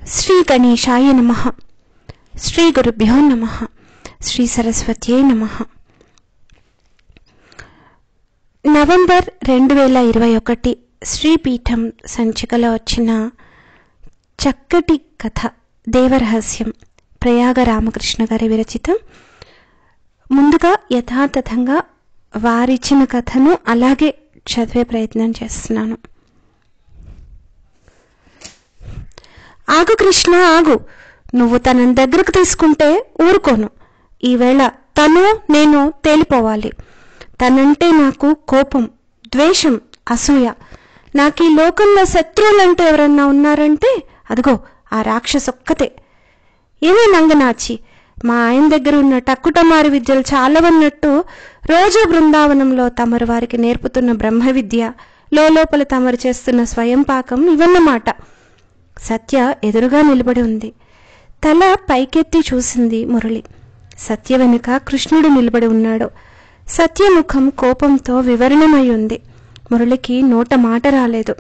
శ్రీ గణేశాయ నమ శ్రీ గురుభ్యో నమ శ్రీ సరస్వత్యే నమ నవంబర్ రెండు వేల ఇరవై ఒకటి శ్రీపీఠం సంచికలో వచ్చిన చక్కటి కథ దేవరహస్యం ప్రయాగ రామకృష్ణ గారి విరచితం ముందుగా యథాతథంగా వారిచ్చిన కథను అలాగే చదివే ప్రయత్నం చేస్తున్నాను ఆగు కృష్ణ ఆగు నువ్వు తనని దగ్గరకు తీసుకుంటే ఊరుకోను ఈవేళ తను నేను తేలిపోవాలి తనంటే నాకు కోపం ద్వేషం అసూయ నాకు ఈ లోకంలో శత్రువులంటూ ఎవరన్నా ఉన్నారంటే అదిగో ఆ రాక్షసొక్కతే ఏమీ నంగనాచి మా ఆయన దగ్గర ఉన్న టక్కుటమారి విద్యలు చాలవన్నట్టు రోజు బృందావనంలో తమరు వారికి నేర్పుతున్న బ్రహ్మ విద్య లోపల తమరు చేస్తున్న స్వయం పాకం ఇవన్నమాట సత్య ఎదురుగా నిలబడి ఉంది తల పైకెత్తి చూసింది మురళి సత్య వెనుక కృష్ణుడు నిలబడి ఉన్నాడు సత్యముఖం కోపంతో వివరణమై ఉంది మురళికి నోట మాట రాలేదు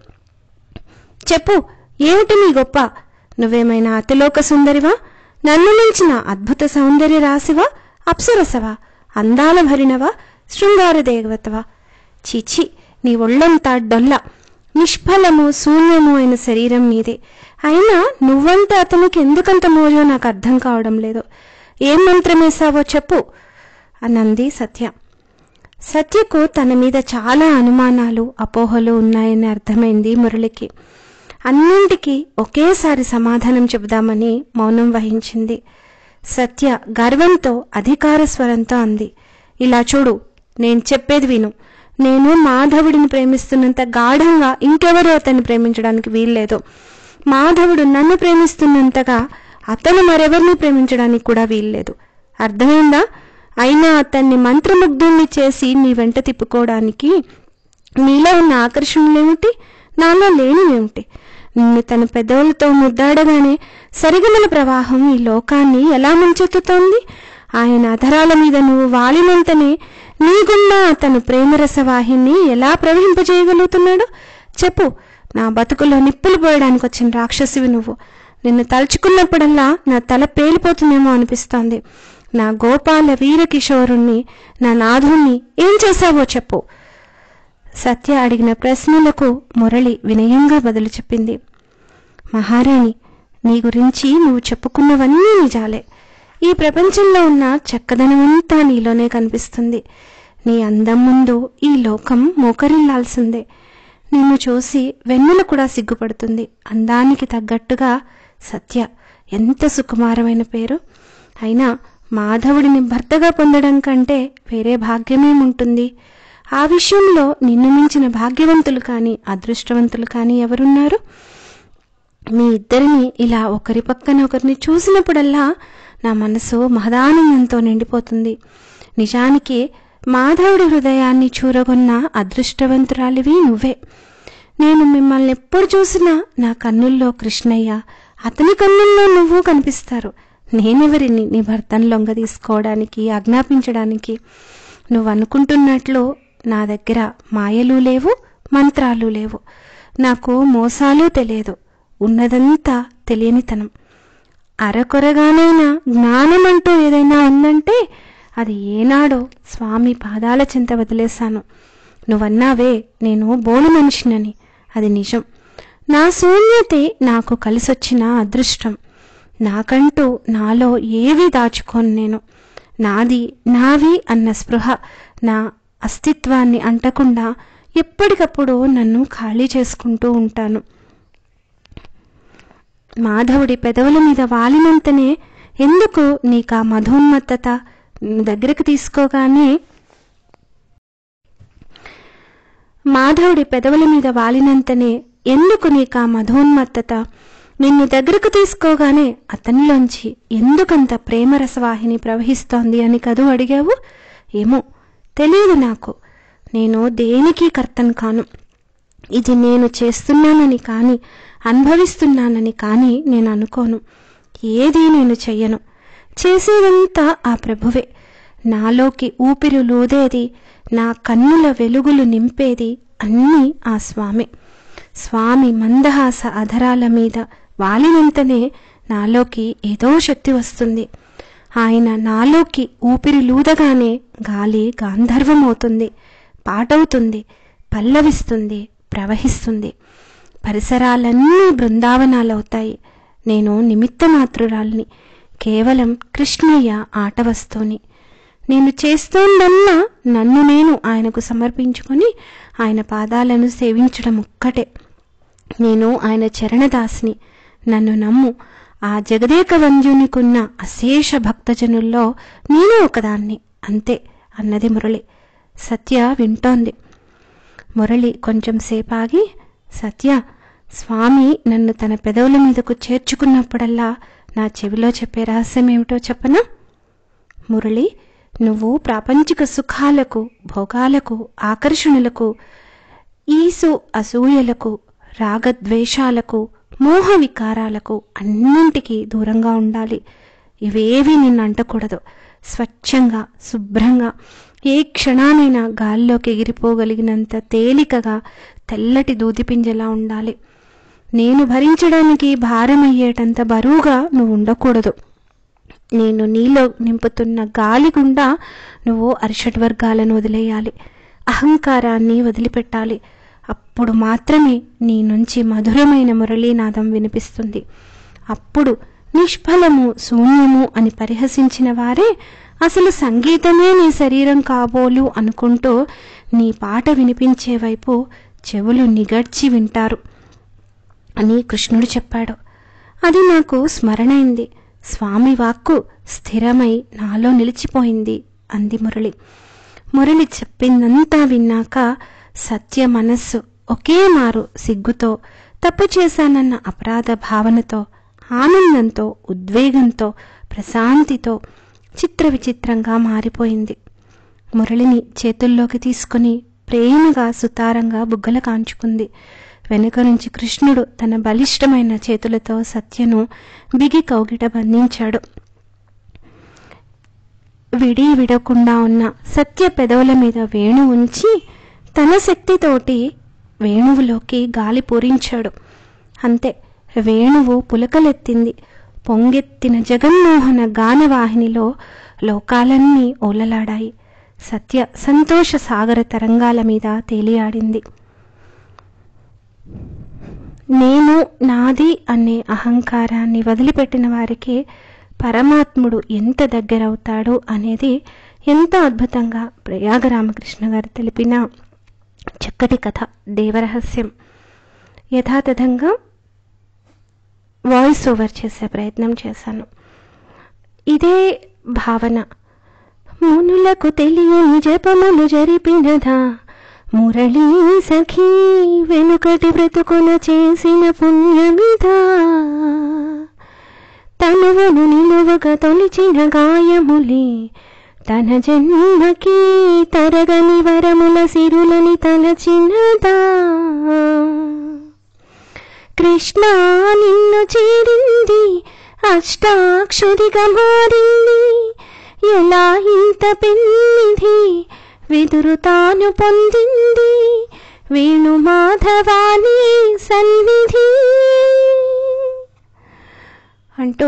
చెప్పు ఏమిటి నీ గొప్ప నువ్వేమైనా అతిలోక సుందరివా నన్ను మించిన అద్భుత సౌందర్య రాశివా అప్సరసవా అందాల భరినవా శృంగార దేవతవా చీచి నీ ఒళ్ళంతా డొల్ల నిష్ఫలము శూన్యము అయిన శరీరం మీదే అయినా నువ్వంటే అతనికి ఎందుకంత మోజో నాకు అర్థం కావడం లేదు ఏం మంత్రమేశావో చెప్పు అనంది సత్య సత్యకు తన మీద చాలా అనుమానాలు అపోహలు ఉన్నాయని అర్థమైంది మురళికి అన్నింటికి ఒకేసారి సమాధానం చెబుదామని మౌనం వహించింది సత్య గర్వంతో అధికార స్వరంతో అంది ఇలా చూడు నేను చెప్పేది విను నేను మాధవుడిని ప్రేమిస్తున్నంత గాఢంగా ఇంకెవరూ అతన్ని ప్రేమించడానికి వీల్లేదు మాధవుడు నన్ను ప్రేమిస్తున్నంతగా అతను మరెవరిని ప్రేమించడానికి కూడా వీల్లేదు అర్థమైందా అయినా అతన్ని మంత్రముగ్ధుణ్ణి చేసి నీ వెంట తిప్పుకోవడానికి నీలో ఉన్న ఆకర్షణలేమిటి నాలో లేనివేమిటి నిన్ను తన పెదవులతో ముద్దాడగానే సరిగమల ప్రవాహం ఈ లోకాన్ని ఎలా ముంచెత్తుతోంది ఆయన అధరాల మీద నువ్వు వాలినంతనే నీ గుండా అతను ప్రేమరసవాహిని ఎలా ప్రవహింపజేయగలుగుతున్నాడు చెప్పు నా బతుకులో నిప్పులు పోయడానికి వచ్చిన రాక్షసివి నువ్వు నిన్ను తలుచుకున్నప్పుడల్లా నా తల పేలిపోతుందేమో అనిపిస్తోంది నా గోపాల వీరకిషోరుణ్ణి నా నాథుణ్ణి ఏం చేశావో చెప్పు సత్య అడిగిన ప్రశ్నలకు మురళి వినయంగా బదులు చెప్పింది మహారాణి నీ గురించి నువ్వు చెప్పుకున్నవన్నీ నిజాలే ఈ ప్రపంచంలో ఉన్న చక్కదనమంతా నీలోనే కనిపిస్తుంది నీ అందం ముందు ఈ లోకం మోకరిల్లాల్సిందే నిన్ను చూసి వెన్నెల కూడా సిగ్గుపడుతుంది అందానికి తగ్గట్టుగా సత్య ఎంత సుకుమారమైన పేరు అయినా మాధవుడిని భర్తగా పొందడం కంటే వేరే భాగ్యమేముంటుంది ఆ విషయంలో నిన్ను మించిన భాగ్యవంతులు కానీ అదృష్టవంతులు కానీ ఎవరున్నారు మీ ఇద్దరిని ఇలా ఒకరి పక్కన ఒకరిని చూసినప్పుడల్లా నా మనసు మహదానందంతో నిండిపోతుంది నిజానికి మాధవుడి హృదయాన్ని చూరగొన్న అదృష్టవంతురాలివి నువ్వే నేను మిమ్మల్ని ఎప్పుడు చూసినా నా కన్నుల్లో కృష్ణయ్య అతని కన్నుల్లో నువ్వు కనిపిస్తారు నేనెవరిని నీ భర్తను లొంగ తీసుకోవడానికి ఆజ్ఞాపించడానికి నువ్వు అనుకుంటున్నట్లు నా దగ్గర మాయలు లేవు మంత్రాలు లేవు నాకు మోసాలు తెలియదు ఉన్నదంతా తెలియనితనం అరకొరగానైనా జ్ఞానం అంటూ ఏదైనా ఉందంటే అది ఏనాడో స్వామి పాదాల చింత వదిలేశాను నువ్వన్నావే నేను బోలు మనిషినని అది నిజం నా శూన్యతే నాకు కలిసొచ్చిన అదృష్టం నాకంటూ నాలో ఏవి దాచుకోను నేను నాది నావి అన్న స్పృహ నా అస్తిత్వాన్ని అంటకుండా ఎప్పటికప్పుడు నన్ను ఖాళీ చేసుకుంటూ ఉంటాను మాధవుడి పెదవుల మీద వాలినంతనే ఎందుకు నీకు ఆ మధోన్మత్తత దగ్గరికి తీసుకోగానే మాధవుడి పెదవుల మీద వాలినంతనే ఎందుకు నీకు ఆ మధోన్మత్తత నిన్ను దగ్గరకు తీసుకోగానే అతనిలోంచి ఎందుకంత ప్రేమరసవాహిని ప్రవహిస్తోంది అని కదూ అడిగావు ఏమో తెలియదు నాకు నేను దేనికి కర్తను కాను ఇది నేను చేస్తున్నానని కానీ అనుభవిస్తున్నానని కానీ నేను అనుకోను ఏది నేను చెయ్యను చేసేదంతా ఆ ప్రభువే నాలోకి ఊపిరి లూదేది నా కన్నుల వెలుగులు నింపేది అన్నీ ఆ స్వామి స్వామి మందహాస అధరాల మీద వాలినంతనే నాలోకి ఏదో శక్తి వస్తుంది ఆయన నాలోకి ఊపిరి లూదగానే గాలి గాంధర్వమవుతుంది పాటవుతుంది పల్లవిస్తుంది ప్రవహిస్తుంది పరిసరాలన్నీ బృందావనాలవుతాయి నేను నిమిత్త మాత్రురాల్ని కేవలం కృష్ణయ్య ఆట వస్తువుని నేను చేస్తోందల్లా నన్ను నేను ఆయనకు సమర్పించుకొని ఆయన పాదాలను సేవించడం ఒక్కటే నేను ఆయన చరణదాసిని నన్ను నమ్ము ఆ జగదేక వంజునికున్న అశేష భక్తజనుల్లో నేను ఒకదాన్ని అంతే అన్నది మురళి సత్య వింటోంది మురళి కొంచెం సేపాగి సత్య స్వామి నన్ను తన పెదవుల మీదకు చేర్చుకున్నప్పుడల్లా నా చెవిలో చెప్పే రహస్యం ఏమిటో చెప్పనా మురళి నువ్వు ప్రాపంచిక సుఖాలకు భోగాలకు ఆకర్షణలకు ఈసు అసూయలకు రాగద్వేషాలకు మోహ వికారాలకు అన్నింటికీ దూరంగా ఉండాలి ఇవేవి నిన్ను అంటకూడదు స్వచ్ఛంగా శుభ్రంగా ఏ క్షణానైనా గాల్లోకి ఎగిరిపోగలిగినంత తేలికగా తెల్లటి దూదిపింజలా ఉండాలి నేను భరించడానికి భారమయ్యేటంత బరువుగా నువ్వు ఉండకూడదు నేను నీలో నింపుతున్న గాలి గుండా నువ్వు అరిషడ్వర్గాలను వదిలేయాలి అహంకారాన్ని వదిలిపెట్టాలి అప్పుడు మాత్రమే నీ నుంచి మధురమైన మురళీనాదం వినిపిస్తుంది అప్పుడు నిష్ఫలము శూన్యము అని పరిహసించిన వారే అసలు సంగీతమే నీ శరీరం కాబోలు అనుకుంటూ నీ పాట వినిపించే వైపు చెవులు నిగడ్చి వింటారు అని కృష్ణుడు చెప్పాడు అది నాకు స్మరణైంది స్వామి వాక్కు స్థిరమై నాలో నిలిచిపోయింది అంది మురళి మురళి చెప్పిందంతా విన్నాక సత్య మనస్సు ఒకే మారు సిగ్గుతో తప్పు చేశానన్న అపరాధ భావనతో ఆనందంతో ఉద్వేగంతో ప్రశాంతితో చిత్ర విచిత్రంగా మారిపోయింది మురళిని చేతుల్లోకి తీసుకుని ప్రేమగా సుతారంగా బుగ్గల కాంచుకుంది వెనుక నుంచి కృష్ణుడు తన బలిష్టమైన చేతులతో సత్యను బిగి కౌగిట బంధించాడు విడి విడకుండా ఉన్న సత్య పెదవుల మీద వేణు ఉంచి తన శక్తితోటి వేణువులోకి గాలి పూరించాడు అంతే వేణువు పులకలెత్తింది పొంగెత్తిన జగన్మోహన గానవాహినిలో లోకాలన్నీ ఓలలాడాయి సత్య సంతోష సాగర తరంగాల మీద తేలియాడింది నేను నాది అనే అహంకారాన్ని వదిలిపెట్టిన వారికి పరమాత్ముడు ఎంత దగ్గరవుతాడు అనేది ఎంత అద్భుతంగా ప్రయాగ రామకృష్ణ గారు తెలిపిన చక్కటి కథ దేవరహస్యం యథాతథంగా వాయిస్ ఓవర్ చేసే ప్రయత్నం చేశాను ఇదే భావన మునులకు తెలియని జపములు జరిపినదా మురళీ సఖీ వెనుకటి బ్రతుకున చేసిన పుణ్యమిదా తనువును నిలువగా తొలిచిన గాయములే తన జన్మకి తరగని వరముల సిరులని తలచినదా కృష్ణ నిన్ను చేరింది అష్టాక్షరిగా మారింది ఎలా ఇంత పెన్నిధి వెదురు తాను పొందింది వేణు మాధవాని సన్నిధి అంటూ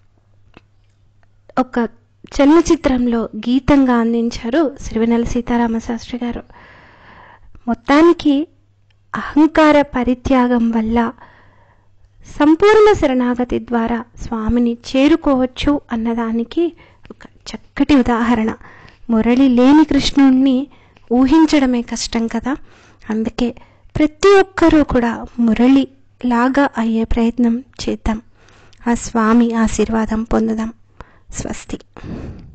ఒక చలనచిత్రంలో గీతంగా అందించారు సిరివెనెల సీతారామ శాస్త్రి గారు మొత్తానికి అహంకార పరిత్యాగం వల్ల సంపూర్ణ శరణాగతి ద్వారా స్వామిని చేరుకోవచ్చు అన్నదానికి ఒక చక్కటి ఉదాహరణ మురళి లేని కృష్ణుణ్ణి ఊహించడమే కష్టం కదా అందుకే ప్రతి ఒక్కరూ కూడా మురళి లాగా అయ్యే ప్రయత్నం చేద్దాం ఆ స్వామి ఆశీర్వాదం పొందుదాం స్వస్తి